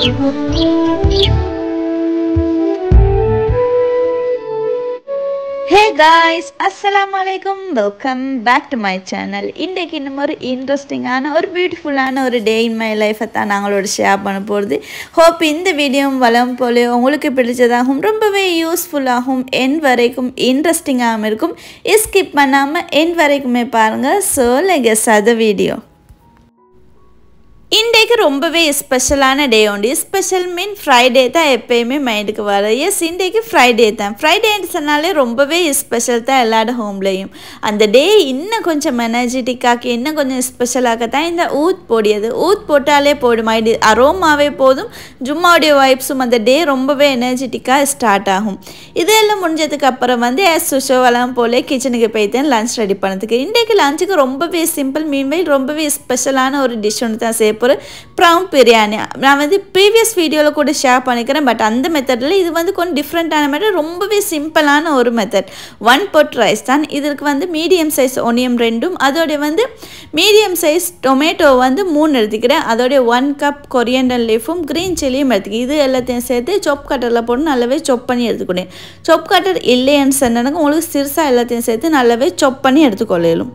ஹே guys அஸ்ஸலாமு அலைக்கும் welcome back to my channel இன்றைக்கு இன்னும் ஒரு இன்ட்ரெஸ்டிங்கான ஒரு பியூட்டிஃபுல்லான ஒரு டே இன் மை லைஃப்பை தான் நாங்களோட ஷேர் பண்ண போகிறது ஹோப் இந்த வீடியோ வளம் போல உங்களுக்கு பிடிச்சதாகவும் ரொம்பவே யூஸ்ஃபுல்லாகவும் என் வரைக்கும் இன்ட்ரெஸ்டிங்காகவும் இருக்கும் ஸ்கிப் பண்ணாமல் என் வரைக்குமே பாருங்கள் ஸோ லெகஸ் அத வீடியோ இன்றைக்கு ரொம்பவே ஸ்பெஷலான டே உண்டு ஸ்பெஷல் மீன் ஃப்ரைடே தான் எப்பயுமே மைண்டுக்கு வர எஸ் இன்றைக்கு ஃப்ரைடே தான் ஃப்ரைடேன்னு சொன்னாலே ரொம்பவே ஸ்பெஷல் தான் எல்லாரோட ஹோம்லேயும் அந்த டே இன்னும் கொஞ்சம் எனர்ஜெட்டிக்காக்கி இன்னும் கொஞ்சம் ஸ்பெஷலாக தான் இந்த ஊத் பொடியது ஊத் போட்டாலே போடும் ஐடி அரோமாவே போதும் ஜும்மாவுடைய வைப்ஸும் அந்த டே ரொம்பவே எனர்ஜெட்டிக்காக ஸ்டார்ட் ஆகும் இதெல்லாம் முடிஞ்சதுக்கு அப்புறம் வந்து எஸ் சுஷோவெல்லாம் போல கிச்சனுக்கு போய்த்தேன் லஞ்ச் ரெடி பண்ணதுக்கு இன்றைக்கு லஞ்சுக்கு ரொம்பவே சிம்பிள் மீன்வைல் ரொம்பவே ஸ்பெஷலான ஒரு டிஷ் ஒன்று தான் செய்ய போகிறேன் ப்ரௌன் பிரியாணி நான் வந்து ப்ரீவியஸ் வீடியோவில் கூட ஷேர் பண்ணிக்கிறேன் பட் அந்த மெத்தடில் இது வந்து கொஞ்சம் டிஃப்ரெண்ட்டான மெத்தட் ரொம்பவே சிம்பிளான ஒரு மெத்தட் ஒன் பொட் ரைஸ் தான் இதற்கு வந்து மீடியம் சைஸ் ஒனியம் ரெண்டும் அதோடைய வந்து மீடியம் சைஸ் டொமேட்டோ வந்து மூணு எடுத்துக்கிறேன் அதோடைய ஒன் கப் கொரியண்டர் லீஃபும் க்ரீன் சில்லியும் எடுத்துக்கிறேன் இது எல்லாத்தையும் சேர்த்து சொப் கட்டரில் போட்டு நல்லாவே சொப் பண்ணி எடுத்துக்கணும் சொப் கட்டர் இல்லைன்னு சொன்னாங்க உங்களுக்கு சிறுசாக எல்லாத்தையும் சேர்த்து நல்லாவே சொப் பண்ணி எடுத்துக்கொள்ளலும்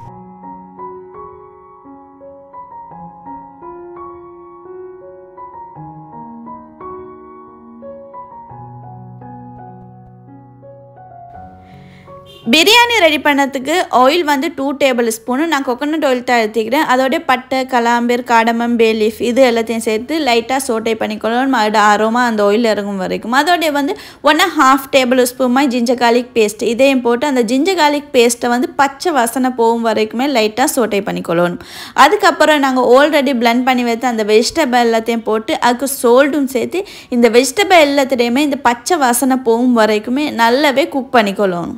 பிரியாணி ரெடி பண்ணதுக்கு ஆயில் வந்து டூ டேபிள் ஸ்பூனு நான் கொக்கனட் ஆயில் தான் எடுத்துக்கிறேன் அதோடைய பட்டை கலாம்பேர் காடமம் பே லீஃப் இது எல்லாத்தையும் சேர்த்து லைட்டாக சோட்டை பண்ணிக்கொள்ளணும் அது ஆரோமா அந்த ஆயில் இறங்கும் வரைக்கும் அதோடைய வந்து ஒன்று half tablespoon ginger garlic paste இதையும் போட்டு அந்த ஜிஞ்சர் கார்லிக் பேஸ்ட்டை வந்து பச்சை வாசனை போகும் வரைக்குமே லைட்டாக சோட்டை பண்ணிக்கொள்ளணும் அதுக்கப்புறம் நாங்கள் ஆல்ரெடி பிளெண்ட் பண்ணி வைத்த அந்த வெஜிடபிள் எல்லாத்தையும் போட்டு அதுக்கு சோல்டும் சேர்த்து இந்த வெஜிடபிள் எல்லாத்துலேயுமே இந்த பச்சை வாசனை போகும் வரைக்குமே நல்லாவே குக் பண்ணிக்கொள்ளணும்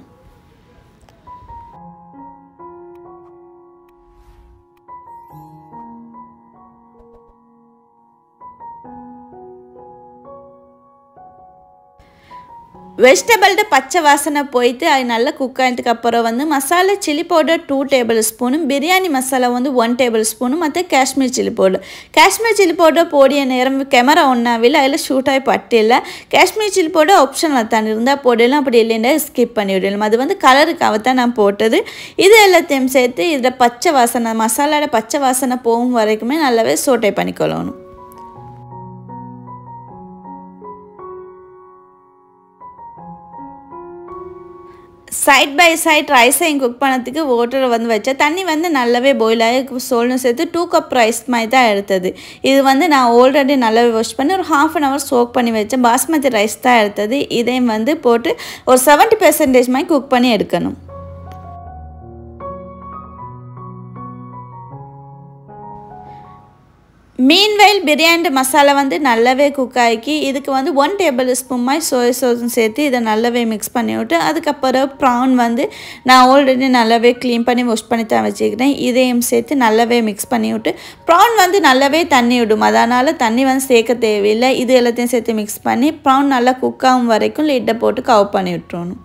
வெஜிடபிள்ட பச்சை வாசனை போயிட்டு அது நல்லா குக் ஆனதுக்கு அப்புறம் வந்து masala chilli powder two table ஸ்பூனும் பிரியாணி மசாலா வந்து ஒன் டேபிள் ஸ்பூனும் மற்ற Kashmir chilli powder Kashmir chilli powder போடிய நேரம் கேமரா ஒன்றாவில் அதில் ஷூட் ஆகி பட்டில்லை காஷ்மீர் சில்லி பவுடர் ஆப்ஷனில் தான் இருந்தால் போடலாம் அப்படி இல்லைன்னா ஸ்கிப் பண்ணி விடலாம் அது வந்து கலருக்காக தான் நான் போட்டது இது எல்லாத்தையும் சேர்த்து இதில் பச்சை வாசனை மசாலாவோட பச்சை வாசனை போகும் வரைக்குமே நல்லாவே சோட்டை பண்ணிக்கொள்ளணும் சைட் பை சைட் ரைஸையும் குக் பண்ணதுக்கு வாட்டரை வந்து வச்சேன் தண்ணி வந்து நல்லாவே பாயில் ஆகி சோல்னு சேர்த்து டூ கப் ரைஸ் மாதிரி தான் எடுத்தது இது வந்து நான் ஆல்ரெடி நல்லாவே வாஷ் பண்ணி ஒரு ஹாஃப் அன் ஹவர் சோக் பண்ணி வச்சேன் பாஸ்மதி ரைஸ் தான் எடுத்தது இதையும் வந்து போட்டு ஒரு செவன்ட்டி பெர்சன்டேஜ் மாதிரி குக் பண்ணி எடுக்கணும் மீன்வைல் பிரியாணி மசாலா வந்து நல்லாவே குக் ஆக்கி இதுக்கு வந்து ஒன் டேபிள் ஸ்பூன் மாதிரி சோயா சோஸும் சேர்த்து இதை நல்லாவே மிக்ஸ் பண்ணி விட்டு அதுக்கப்புறம் ப்ரான் வந்து நான் ஆல்ரெடி நல்லாவே க்ளீன் பண்ணி வாஷ் பண்ணி தான் வச்சுக்கிறேன் இதையும் சேர்த்து நல்லாவே மிக்ஸ் பண்ணி விட்டு ப்ரான் வந்து நல்லாவே தண்ணி விடும் அதனால் தண்ணி வந்து சேர்க்க தேவையில்லை இது எல்லாத்தையும் சேர்த்து மிக்ஸ் பண்ணி ப்ரான் நல்லா குக் ஆகும் வரைக்கும் லிட்டை போட்டு கவ் பண்ணி விட்டுறணும்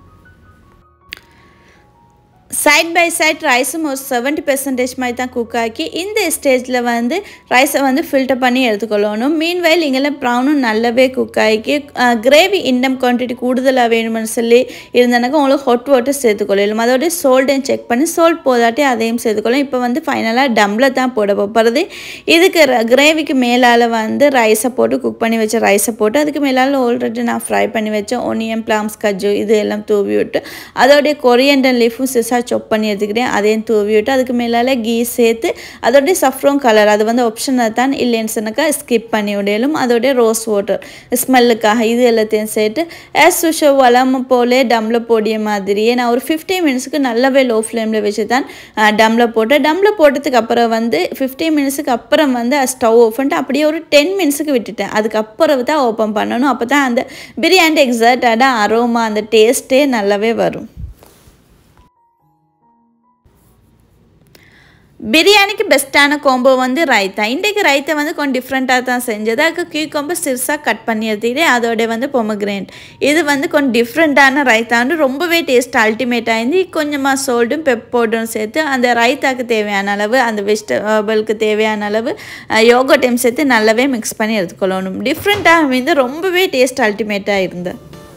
சைட் பை சைட் ரைஸும் ஒரு செவன்ட்டி பெர்சன்டேஜ் மாதிரி தான் குக் ஆக்கி இந்த ஸ்டேஜில் வந்து ரைஸை வந்து ஃபில்டர் பண்ணி எடுத்துக்கொள்ளணும் மீன் வயல் இங்கெல்லாம் ப்ரௌனும் நல்லாவே குக் ஆகி கிரேவி இன்னும் குவான்டிட்டி கூடுதலாக வேணும்னு சொல்லி இருந்தனாக்கா உங்களுக்கு ஹொட் வாட்டர் சேர்த்துக்கொள்ளலாம் அதோட சோல்டையும் செக் பண்ணி சோல்ட் போதாட்டி அதையும் சேர்த்துக்கொள்ளும் இப்போ வந்து ஃபைனலாக டம்மில் தான் போட போகிறது இதுக்கு கிரேவிக்கு மேலால் வந்து ரைஸை போட்டு குக் பண்ணி வச்ச ரைஸை போட்டு அதுக்கு மேலால் ஆல்ரெடி நான் ஃப்ரை பண்ணி வச்சேன் ஒனியன் பிளாம்ஸ் கஜ்ஜு இது எல்லாம் தூவி விட்டு அதோடைய கொரியண்டர் லீஃபும் சிசா சொப் பண்ணி எடுத்துக்கிறேன் அதையும் தூவி விட்டு அதுக்கு மேலால் கீ சேர்த்து அதோடைய சஃப்ரோன் கலர் அது வந்து ஆப்ஷனாக தான் இல்லைன்னு சொன்னாக்கா ஸ்கிப் பண்ணி விடலும் அதோடைய ரோஸ் வாட்டர் ஸ்மெல்லுக்காக இது எல்லாத்தையும் சேர்த்து ஆஸ் யூஷோ வளம் போலே டம்மில் போடிய மாதிரியே நான் ஒரு ஃபிஃப்டி மினிட்ஸுக்கு நல்லாவே லோ ஃப்ளேமில் வச்சு தான் டம்மில் போட்டேன் டம்மில் போட்டதுக்கு அப்புறம் வந்து ஃபிஃப்டி மினிட்ஸுக்கு அப்புறம் வந்து ஸ்டவ் ஓப்பன் பண்ணிட்டு அப்படியே ஒரு டென் மினிட்ஸுக்கு விட்டுட்டேன் அதுக்கப்புறம் தான் ஓப்பன் பண்ணணும் அப்போ தான் அந்த பிரியாணி எக்ஸாக்டான அரோமா அந்த டேஸ்ட்டே நல்லாவே வரும் பிரியாணிக்கு பெஸ்ட்டான கோம்போ வந்து ரைத்தா இன்றைக்கு ரைத்தா வந்து கொஞ்சம் டிஃப்ரெண்ட்டாக தான் செஞ்சது அதுக்கு கியூக்கம்பு சிறுசாக கட் பண்ணி எடுத்துக்கிட்டு அதோட வந்து பொமக்ரேன் இது வந்து கொஞ்சம் டிஃப்ரெண்ட்டான ரைத்தான்னு ரொம்பவே டேஸ்ட் அல்டிமேட்டாக இருந்து கொஞ்சமாக சோல்டும் பெப்போடும் சேர்த்து அந்த ரைத்தாக்கு தேவையான அளவு அந்த வெஜிடபிளுக்கு தேவையான அளவு யோகோட்டையும் சேர்த்து நல்லாவே மிக்ஸ் பண்ணி எடுத்துக்கொள்ளணும் டிஃப்ரெண்ட்டாக வந்து ரொம்பவே டேஸ்ட் அல்டிமேட்டாக இருந்தது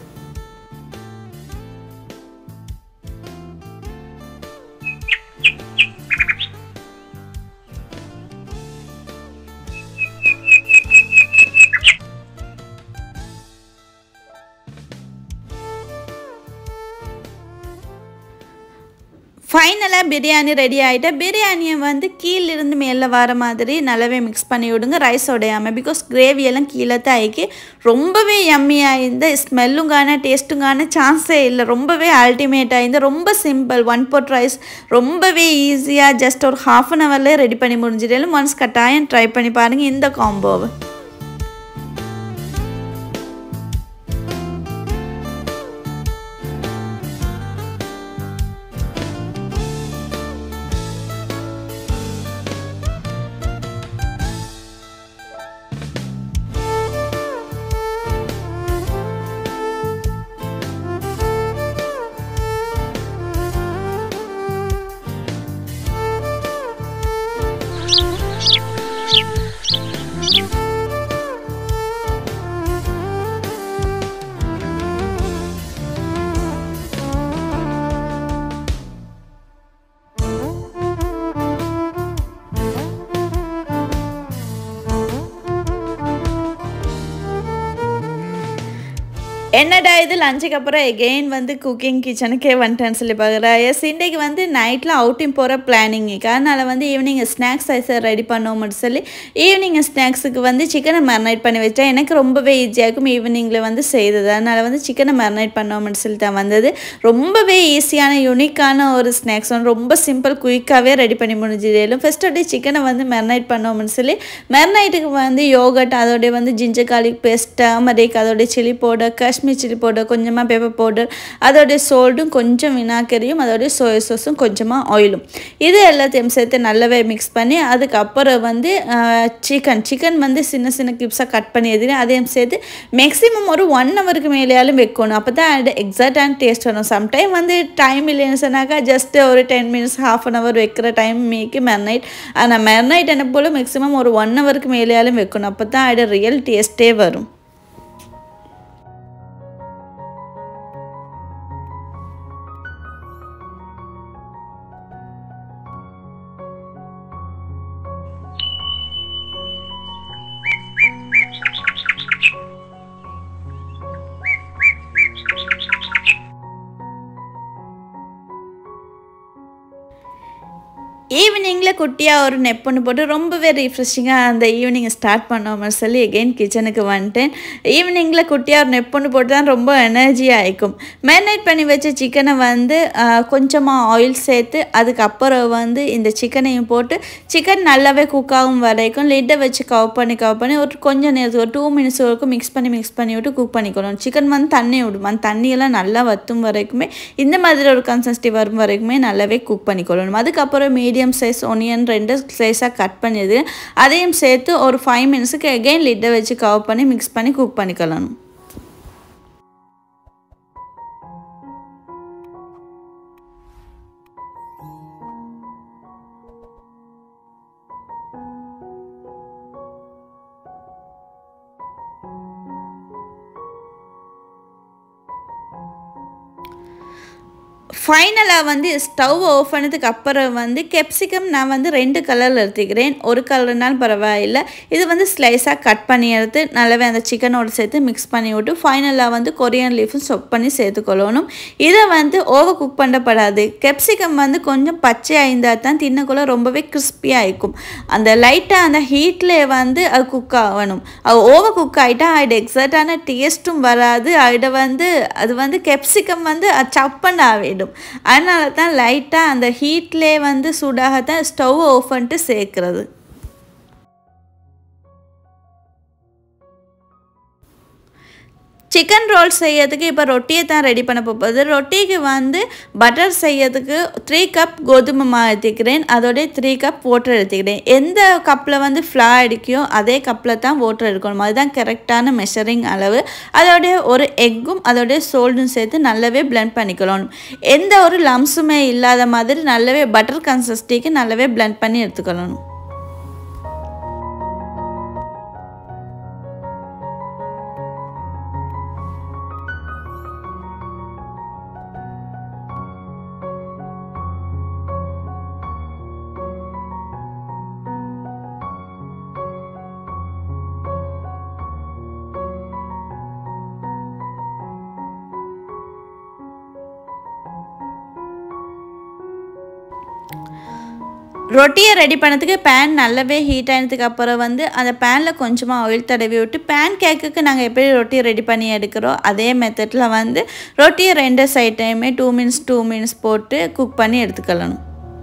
ஃபைனலாக பிரியாணி ரெடி ஆகிட்டா பிரியாணியை வந்து கீழிருந்து மேலே வர மாதிரி நல்லாவே மிக்ஸ் பண்ணி விடுங்க ரைஸ் உடையாமல் பிகாஸ் கிரேவியெல்லாம் கீழே தாய்க்கு ரொம்பவே யம்மியாக இருந்த ஸ்மெல்லும் காண டேஸ்ட்டும் காண சான்ஸே இல்லை ரொம்பவே அல்டிமேட்டாக இருந்து ரொம்ப சிம்பிள் ஒன் பொட் ரைஸ் ரொம்பவே ஈஸியாக ஜஸ்ட் ஒரு ஹாஃப் அன் ஹவர்லேயே ரெடி பண்ணி முடிஞ்சிட்டாலும் ஒன்ஸ் கட்டாயம் ட்ரை பண்ணி பாருங்கள் இந்த காம்போவை என்னடா இது லஞ்சுக்கு அப்புறம் எகெயின் வந்து குக்கிங் கிச்சனுக்கே வந்துட்டேன்னு சொல்லி பார்க்குறா எஸ் இன்றைக்கு வந்து நைட்டில் அவுட்டிங் போகிற பிளானிங்கு அதனால் வந்து ஈவினிங் ஸ்நாக்ஸ் ஐஸை ரெடி பண்ணோம்னு சொல்லி ஈவினிங் ஸ்நாக்ஸுக்கு வந்து சிக்கனை மேரினேட் பண்ணி வச்சா எனக்கு ரொம்பவே ஈஸியாக இருக்கும் ஈவினிங்கில் வந்து செய்தது அதனால் வந்து சிக்கனை மேரினேட் பண்ணோம்னு சொல்லி தான் வந்தது ரொம்பவே ஈஸியான யூனிக்கான ஒரு ஸ்நாக்ஸ் வந்து ரொம்ப சிம்பிள் குயிக்காகவே ரெடி பண்ணி முடிஞ்சிடலும் ஃபஸ்ட் அப்படியே சிக்கனை வந்து மேரினேட் பண்ணோம்னு சொல்லி மேரினேட்டுக்கு வந்து யோகட் அதோடைய வந்து ஜிஞ்சர் கார்லிக் பேஸ்ட் டர்மரிக் அதோடைய chilli powder Kashmir chilli powder கொஞ்சமாக பெப்பர் பவுடர் அதோடைய சோல்டும் கொஞ்சம் வினாக்கரியும் அதோடைய சோயா சாஸும் கொஞ்சமாக ஆயிலும் இது எல்லாத்தையும் சேர்த்து நல்லாவே மிக்ஸ் பண்ணி அதுக்கப்புறம் வந்து சிக்கன் சிக்கன் வந்து சின்ன சின்ன கிப்ஸாக கட் பண்ணி எதுவும் அதையும் சேர்த்து மேக்ஸிமம் ஒரு ஒன் ஹவருக்கு மேலேயாலும் வைக்கணும் அப்போ தான் அது எக்ஸாக்டான டேஸ்ட் வரும் சம்டைம் வந்து டைம் இல்லைன்னு சொன்னாக்கா ஜஸ்ட் ஒரு ten minutes half an hour வைக்கிற டைம் மீக்கி மெர்னைட் ஆனால் மெர்னைட் என்ன போல் மேக்ஸிமம் ஒரு ஒன் ஹவருக்கு மேலேயாலும் வைக்கணும் அப்போ தான் அது ரியல் டேஸ்ட்டே வரும் ஈவினிங்கில் குட்டியாக ஒரு நெப்புன்னு போட்டு ரொம்பவே ரீஃப்ரெஷிங்காக அந்த ஈவினிங் ஸ்டார்ட் பண்ணோம்னு சொல்லி எகெயின் கிச்சனுக்கு வந்துட்டேன் ஈவினிங்கில் குட்டியாக ஒரு நெப்புன்னு போட்டு தான் ரொம்ப எனர்ஜி ஆகிக்கும் மேரினேட் பண்ணி வச்ச சிக்கனை வந்து கொஞ்சமாக ஆயில் சேர்த்து அதுக்கப்புறம் வந்து இந்த சிக்கனையும் போட்டு சிக்கன் நல்லாவே குக் ஆகும் வரைக்கும் லிட்டை வச்சு கவ் பண்ணி கவ் பண்ணி ஒரு கொஞ்சம் நேரத்துக்கு ஒரு டூ மினிட்ஸ் வரைக்கும் மிக்ஸ் பண்ணி மிக்ஸ் பண்ணி விட்டு குக் பண்ணிக்கணும் சிக்கன் வந்து தண்ணி விடும் அந்த தண்ணியெல்லாம் நல்லா வற்றும் வரைக்குமே இந்த மாதிரி ஒரு கன்சிஸ்டி வரும் வரைக்குமே நல்லாவே குக் பண்ணிக்கொள்ளணும் அதுக்கப்புறம் மீடியம் சைஸ் ஒனியன் ரெண்டு ஸ்லைஸாக கட் பண்ணியது அதையும் சேர்த்து ஒரு ஃபைவ் மினிட்ஸுக்கு எகெயின் லிட்டை வச்சு கவர் பண்ணி மிக்ஸ் பண்ணி குக் பண்ணிக்கலாம் ஃபைனலாக வந்து ஸ்டவ் ஆஃப் பண்ணதுக்கு அப்புறம் வந்து கெப்சிகம் நான் வந்து ரெண்டு கலரில் எடுத்துக்கிறேன் ஒரு கலர்னாலும் பரவாயில்லை இது வந்து ஸ்லைஸாக கட் பண்ணி எடுத்து நல்லாவே அந்த சிக்கனோடு சேர்த்து மிக்ஸ் பண்ணி விட்டு ஃபைனலாக வந்து கொரியன் லீஃபும் சொப் பண்ணி சேர்த்துக்கொள்ளணும் இதை வந்து ஓவர் குக் பண்ணப்படாது கெப்சிகம் வந்து கொஞ்சம் பச்சையாக இருந்தால் தான் தின்னக்குள்ளே ரொம்பவே கிறிஸ்பியாக இருக்கும் அந்த லைட்டாக அந்த ஹீட்டில் வந்து அது குக் ஆகணும் அது ஓவர் குக் ஆகிட்டா அது எக்ஸாக்டான டேஸ்ட்டும் வராது அதை வந்து அது வந்து கெப்சிகம் வந்து சப்பன் ஆகிடும் அதனால தான் லைட்டாக அந்த ஹீட்லேயே வந்து சூடாகத்தான் ஸ்டவ் ஆஃப் பண்ணிட்டு சேர்க்குறது சிக்கன் ரோல் செய்யறதுக்கு இப்போ ரொட்டியை தான் ரெடி பண்ண போகுது ரொட்டிக்கு வந்து பட்டர் செய்யறதுக்கு த்ரீ கப் கோதுமை மாவு எடுத்துக்கிறேன் அதோட த்ரீ கப் வாட்டர் எடுத்துக்கிறேன் எந்த கப்பில் வந்து ஃப்ளா அடிக்கையோ அதே கப்பில் தான் வாட்டர் எடுக்கணும் அதுதான் கரெக்டான மெஷரிங் அளவு அதோடைய ஒரு எக்கும் அதோடைய சோல்டும் சேர்த்து நல்லாவே பிளெண்ட் பண்ணிக்கணும் எந்த ஒரு லம்ஸுமே இல்லாத மாதிரி நல்லாவே பட்டர் கன்சிஸ்டிக்கு நல்லாவே பிளெண்ட் பண்ணி எடுத்துக்கணும் ரொட்டியை ரெடி பண்ணதுக்கு பேன் நல்லாவே ஹீட் ஆனதுக்கு அப்புறம் வந்து அந்த பேனில் கொஞ்சமாக ஆயில் தடவி விட்டு பேன் கேக்குக்கு நாங்கள் எப்படி ரொட்டியை ரெடி பண்ணி எடுக்கிறோம் அதே மெத்தடில் வந்து ரொட்டியை ரெண்டு சைட் டைமே டூ மினிட்ஸ் டூ மினிட்ஸ் போட்டு குக் பண்ணி எடுத்துக்கலாம்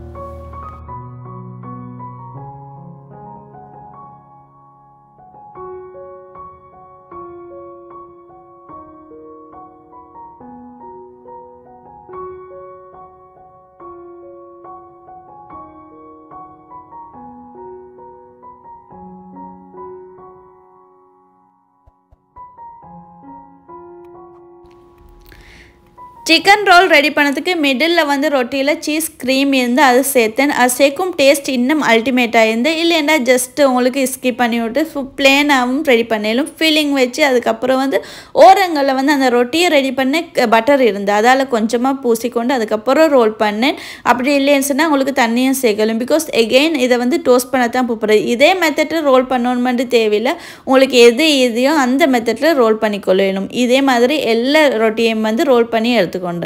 சிக்கன் ரோல் ரெடி பண்ணதுக்கு மிடில் வந்து ரொட்டியில் சீஸ் க்ரீம் இருந்து அது சேர்த்தேன் அது சேர்க்கும் டேஸ்ட் இன்னும் அல்டிமேட்டாக இருந்து இல்லைன்னா ஜஸ்ட் உங்களுக்கு ஸ்கிப் பண்ணி விட்டு பிளேனாகவும் ரெடி பண்ணிடலும் ஃபீலிங் வச்சு அதுக்கப்புறம் வந்து ஓரங்களில் வந்து அந்த ரொட்டியை ரெடி பண்ண பட்டர் இருந்து அதால் கொஞ்சமாக பூசிக்கொண்டு அதுக்கப்புறம் ரோல் பண்ணேன் அப்படி இல்லைன்னு சொன்னால் உங்களுக்கு தண்ணியும் சேர்க்கலும் பிகாஸ் எகெயின் இதை வந்து டோஸ்ட் பண்ண தான் போகிறது இதே மெத்தடில் ரோல் பண்ணணுமென்று தேவையில்லை உங்களுக்கு எது ஈஸியோ அந்த மெத்தடில் ரோல் பண்ணிக்கொள்ளணும் இதே மாதிரி எல்லா ரொட்டியையும் வந்து ரோல் பண்ணி எடுத்து எடுத்துകൊണ്ട്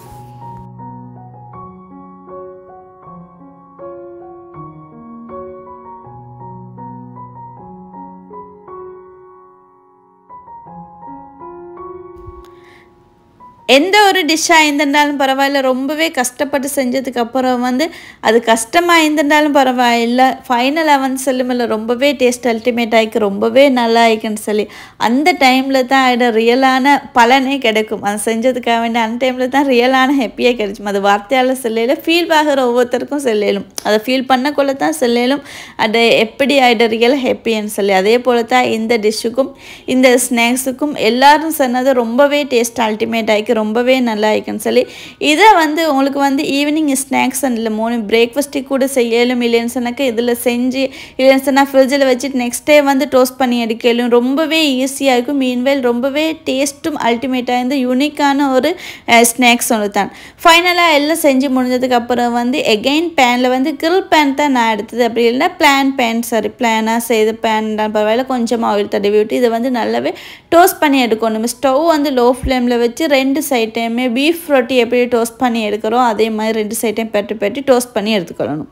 எந்த ஒரு டிஷ்ஷாக இருந்திருந்தாலும் பரவாயில்ல ரொம்பவே கஷ்டப்பட்டு செஞ்சதுக்கு அப்புறம் வந்து அது கஷ்டமாக இருந்திருந்தாலும் பரவாயில்ல ஃபைனலாக வந்து சொல்லுமில்ல ரொம்பவே டேஸ்ட் அல்டிமேட் ஆகிக்கு ரொம்பவே நல்லா ஆயிக்குன்னு சொல்லி அந்த டைமில் தான் அதோட ரியலான பலனே கிடைக்கும் அது செஞ்சதுக்காக வேண்டிய அந்த டைமில் தான் ரியலான ஹாப்பியாக கிடைக்கும் அது வார்த்தையால் செல்லையில் ஃபீல் ஆகிற ஒவ்வொருத்தருக்கும் செல்லையிலும் அதை ஃபீல் பண்ணக்குள்ள தான் செல்லையிலும் அது எப்படி ஆகிட ரியல் ஹாப்பின்னு சொல்லி அதே போல் தான் இந்த டிஷ்ஷுக்கும் இந்த ஸ்நாக்ஸுக்கும் எல்லாரும் சொன்னது ரொம்பவே டேஸ்ட் அல்டிமேட் ஆகிக்கு ரொம்பவே நல்லா இருக்குன்னு சொல்லி இதை வந்து உங்களுக்கு வந்து ஈவினிங் ஸ்நாக்ஸ் இல்லை மார்னிங் பிரேக்ஃபாஸ்ட்டுக்கு கூட செய்யலும் இல்லைன்னு சொன்னாக்க இதில் செஞ்சு இல்லைன்னு சொன்னால் ஃப்ரிட்ஜில் வச்சுட்டு நெக்ஸ்ட் டே வந்து டோஸ்ட் பண்ணி எடுக்கலும் ரொம்பவே ஈஸியாக இருக்கும் மீன்வேல் ரொம்பவே டேஸ்ட்டும் அல்டிமேட்டாக இருந்து யூனிக்கான ஒரு ஸ்நாக்ஸ் ஒன்று தான் ஃபைனலாக எல்லாம் செஞ்சு முடிஞ்சதுக்கு அப்புறம் வந்து எகெயின் பேனில் வந்து கிரில் பேன் தான் நான் எடுத்தது அப்படி இல்லைன்னா பிளான் பேன் சாரி பிளானாக செய்த பேன் தான் பரவாயில்ல கொஞ்சமாக ஆயில் தடவி விட்டு இதை வந்து நல்லாவே டோஸ்ட் பண்ணி எடுக்கணும் ஸ்டவ் வந்து லோ ஃப்ளேமில் வச்சு ரெண்டு சைட்டையுமே பீஃப் ரொட்டி எப்படி டோஸ்ட் பண்ணி எடுக்கிறோம் அதே மாதிரி ரெண்டு சைட்டையும் பெட்டு பெட்டி டோஸ்ட் பண்ணி எடுத்துக்கொள்ளணும்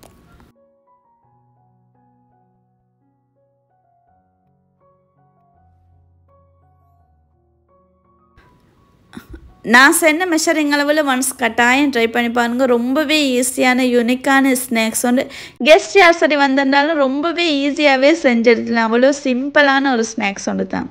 நான் சொன்ன மெஷரிங் அளவில் ஒன்ஸ் கட்டாயம் ட்ரை பண்ணி பாருங்கள் ரொம்பவே ஈஸியான யூனிக்கான ஸ்நாக்ஸ் வந்து கெஸ்ட் யார் சரி வந்திருந்தாலும் ரொம்பவே ஈஸியாகவே செஞ்சிடலாம் அவ்வளோ சிம்பிளான ஒரு ஸ்நாக்ஸ் ஒன்று தான்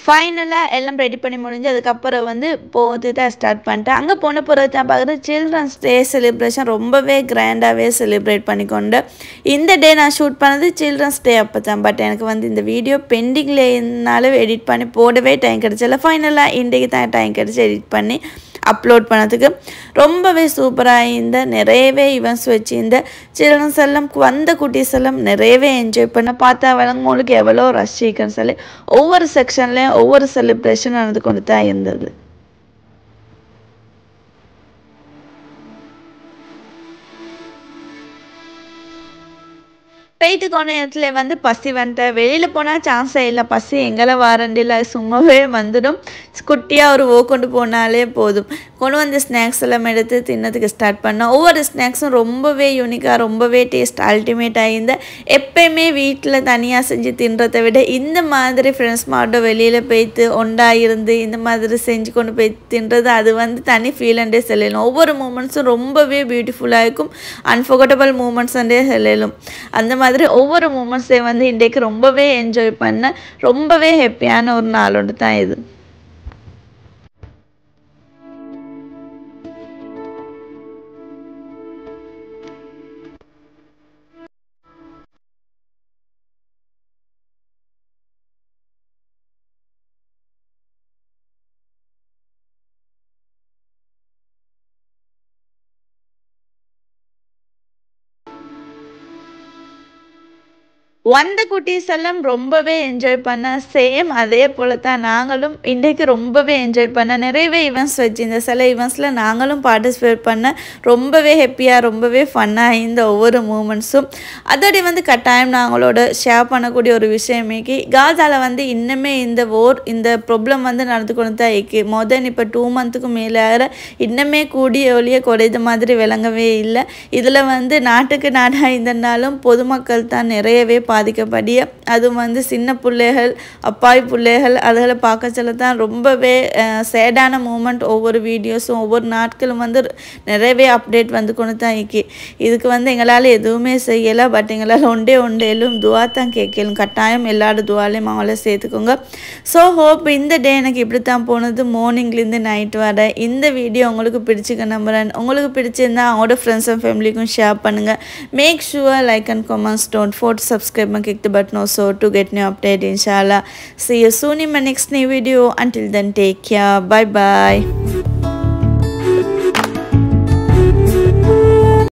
ஃபைனலாக எல்லாம் ரெடி பண்ணி முடிஞ்சு அதுக்கப்புறம் வந்து போகிறது தான் ஸ்டார்ட் பண்ணிட்டேன் அங்கே போன பிறகு தான் பார்க்குறது சில்ட்ரன்ஸ் டே செலிப்ரேஷன் ரொம்பவே கிராண்டாகவே செலிப்ரேட் பண்ணிக்கொண்டு இந்த டே நான் ஷூட் பண்ணது சில்ட்ரன்ஸ் டே அப்போ தான் பட் எனக்கு வந்து இந்த வீடியோ பெண்டிங்கில் இருந்தாலும் எடிட் பண்ணி போடவே டைம் கிடச்சில்ல ஃபைனலாக இன்றைக்கு தான் டைம் கிடச்சி எடிட் பண்ணி அப்லோட் பண்ணதுக்கு ரொம்பவே சூப்பராக இந்த நிறையவே இவன்ஸ் வச்சு இந்த சில்ட்ரன்ஸ் எல்லாம் வந்த குட்டீஸ் எல்லாம் நிறையவே என்ஜாய் பண்ண பார்த்தா விளங்குங்களுக்கு எவ்வளோ ரஷ் இருக்குன்னு சொல்லி ஒவ்வொரு செக்ஷன்லேயும் ஒவ்வொரு செலிப்ரேஷன் நடந்து கொண்டு தான் இருந்தது போயிட்டு போன இடத்துல வந்து பசி வந்துட்டேன் வெளியில் போனால் சான்ஸே இல்லை பசி எங்களை வாரண்டியில் சும்மாவே வந்துடும் குட்டியாக ஒரு ஓ கொண்டு போனாலே போதும் கொண்டு வந்து ஸ்நாக்ஸ் எல்லாம் எடுத்து தின்னதுக்கு ஸ்டார்ட் பண்ணோம் ஒவ்வொரு ஸ்நாக்ஸும் ரொம்பவே யூனிக்காக ரொம்பவே டேஸ்ட் அல்டிமேட்டாக இருந்த எப்பயுமே வீட்டில் தனியாக செஞ்சு தின்றதை விட இந்த மாதிரி ஃப்ரெண்ட்ஸ் மாட்டோம் வெளியில் போய்த்து ஒண்டா இருந்து இந்த மாதிரி செஞ்சு கொண்டு போய் தின்றது அது வந்து தனி ஃபீல் அண்டே சொல்லலாம் ஒவ்வொரு மூமெண்ட்ஸும் ரொம்பவே பியூட்டிஃபுல்லாக இருக்கும் அன்ஃபர்கட்டபிள் மூமெண்ட்ஸ் அண்டே சொல்லலும் அந்த மாதிரி ஒவ்வொரு மூமெண்ட்ஸையும் வந்து இன்றைக்கு ரொம்பவே என்ஜாய் பண்ண ரொம்பவே ஹாப்பியான ஒரு நாளோடு தான் இது வந்த குட்டீஸ் எல்லாம் ரொம்பவே என்ஜாய் பண்ண சேம் அதே போல் தான் நாங்களும் இன்றைக்கு ரொம்பவே என்ஜாய் பண்ண நிறையவே ஈவெண்ட்ஸ் வச்சு இந்த சில ஈவெண்ட்ஸில் நாங்களும் பார்ட்டிசிபேட் பண்ண ரொம்பவே ஹாப்பியாக ரொம்பவே ஃபன்னாக இந்த ஒவ்வொரு மூமெண்ட்ஸும் அதோடைய வந்து கட்டாயம் நாங்களோட ஷேர் பண்ணக்கூடிய ஒரு விஷயமேக்கு காசாவில் வந்து இன்னுமே இந்த ஓர் இந்த ப்ராப்ளம் வந்து நடந்து கொண்டு தான் இருக்கு மொதல் இப்போ டூ மந்த்துக்கு மேலே இன்னுமே கூடிய ஒளிய குறைந்த மாதிரி விளங்கவே இல்லை இதில் வந்து நாட்டுக்கு நாடாக இருந்தனாலும் பொதுமக்கள் தான் நிறையவே பாதிக்கப்படிய அதுவும் வந்து சின்ன பிள்ளைகள் அப்பாய் பிள்ளைகள் அதில் பார்க்க சொல்ல தான் ரொம்பவே சேடான மூமெண்ட் ஒவ்வொரு வீடியோஸும் ஒவ்வொரு நாட்களும் வந்து நிறையவே அப்டேட் வந்து கொண்டு தான் இருக்கு இதுக்கு வந்து எங்களால் எதுவுமே செய்யலை பட் எங்களால் ஒன்றே ஒன்றேலும் துவா தான் கேட்கலும் கட்டாயம் எல்லாரோட துவாலையும் அவங்கள சேர்த்துக்கோங்க ஸோ ஹோப் இந்த டே எனக்கு இப்படி தான் போனது மார்னிங்லேருந்து நைட் வர இந்த வீடியோ உங்களுக்கு பிடிச்சிக்க நம்புகிறேன் உங்களுக்கு பிடிச்சிருந்தா அவங்களோட ஃப்ரெண்ட்ஸ் அண்ட் ஃபேமிலிக்கும் ஷேர் பண்ணுங்கள் make sure like and comments don't forget subscribe and click the button also to get new update inshallah see you soon in my next new video until then take care bye bye